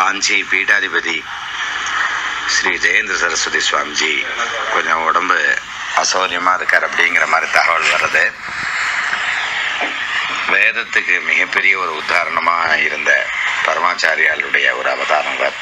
காஞ்சி பீட்டாதிபதி ஸ்ரீ ஜெயேந்திர சரஸ்வதி சுவாமிஜி கொஞ்சம் உடம்பு அசௌகரியமாக இருக்கார் அப்படிங்கிற மாதிரி தகவல் வருது வேதத்துக்கு மிகப்பெரிய ஒரு உதாரணமாக இருந்த பரமாச்சாரியாளுடைய ஒரு அவதாரம் அவர்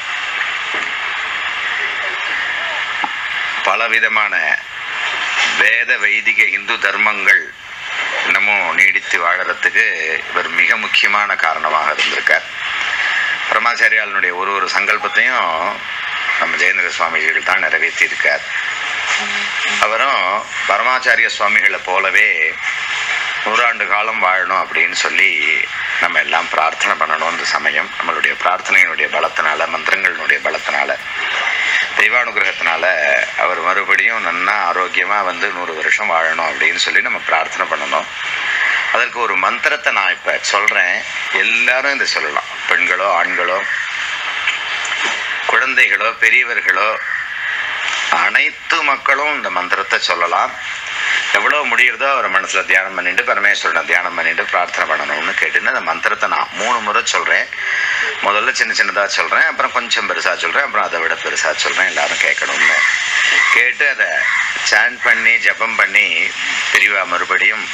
பலவிதமான வேத வைதிக இந்து தர்மங்கள் இன்னமும் நீடித்து வாழறதுக்கு இவர் மிக முக்கியமான காரணமாக இருந்திருக்கார் பரமாச்சாரியாளனுடைய ஒரு ஒரு சங்கல்பத்தையும் நம்ம ஜெயேந்திர சுவாமிகள் தான் நிறைவேற்றியிருக்கார் அவரும் பரமாச்சாரிய சுவாமிகளை போலவே நூறாண்டு காலம் வாழணும் அப்படின்னு சொல்லி நம்ம எல்லாம் பிரார்த்தனை பண்ணணும் இந்த சமயம் நம்மளுடைய பிரார்த்தனையினுடைய பலத்தினால மந்திரங்களினுடைய பலத்தினால தெய்வானுகிரகத்தினால அவர் மறுபடியும் நன்னா ஆரோக்கியமாக வந்து நூறு வருஷம் வாழணும் அப்படின்னு சொல்லி நம்ம பிரார்த்தனை பண்ணணும் அதற்கு ஒரு மந்திரத்தை நான் இப்போ சொல்கிறேன் எல்லாரும் இதை சொல்லலாம் பெண்களோ ஆண்களோ குழந்தைகளோ பெரியவர்களோ அனைத்து மக்களும் இந்த மந்திரத்தை சொல்லலாம் எவ்வளோ முடியுறதோ அவர் மனசில் தியானம் பண்ணிட்டு பரமேஸ்வரனை தியானம் பண்ணிட்டு பிரார்த்தனை பண்ணணும்னு கேட்டுன்னு அந்த மந்திரத்தை நான் மூணு முறை சொல்கிறேன் முதல்ல சின்ன சின்னதாக சொல்கிறேன் அப்புறம் கொஞ்சம் பெருசாக சொல்கிறேன் அப்புறம் அதை விட பெருசாக சொல்கிறேன் எல்லாரும் கேட்கணும்னு கேட்டு அதை சாண்ட் பண்ணி ஜபம் பண்ணி பிரிவா மறுபடியும்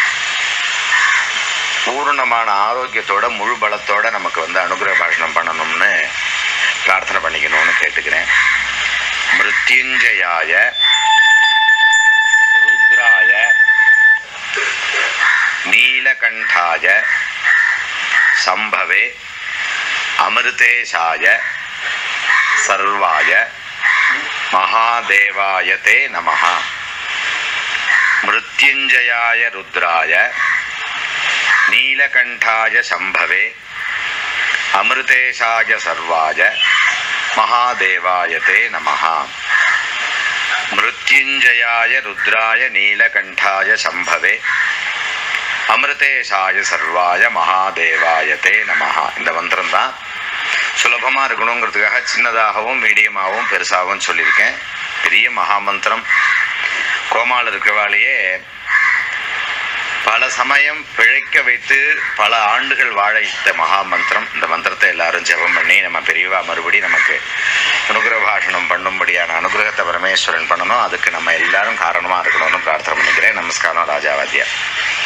பூர்ணமான ஆரோக்கியத்தோட முழு பலத்தோட நமக்கு வந்து அனுகிரக பாஷணம் பண்ணணும்னு பிரார்த்தனை பண்ணிக்கணும்னு கேட்டுக்கிறேன் மிருத்யுஞ்சயாய ருத்ராய நீலகண்டாய சம்பவே அமிர்தேஷாய சர்வாய மகாதேவாய தே நமः மிருத்யுஞ்சயாய ருத்ராய நீலகண்டாய சம்பவே அமிர்தேஷாய சர்வாய மகாதேவாய தே நமः மிருத்யுஞ்சயாய ருத்ராய நீலகண்டாய சம்பவே அமிர்தேஷாய சர்வாய மகாதேவாய தே நமः இந்த மந்திரம் தான் சுலபமாக இருக்கணுங்கிறதுக்காக சின்னதாகவும் மீடியமாகவும் பெருசாகவும் சொல்லியிருக்கேன் பெரிய மகாமந்திரம் கோமாவில் இருக்கிறவாலேயே பல சமயம் பிழைக்க வைத்து பல ஆண்டுகள் வாழ வைத்த மகா மந்திரம் இந்த மந்திரத்தை எல்லாரும் ஜெபம் பண்ணி நம்ம பெரியவா மறுபடி நமக்கு அனுகிரக பாஷணம் பண்ணும்படியான அனுகிரகத்தை பரமேஸ்வரன் பண்ணணும் அதுக்கு நம்ம எல்லாரும் காரணமாக இருக்கணும்னு பிரார்த்தனை பண்ணிக்கிறேன் நமஸ்காரம் ராஜாவாத்தியா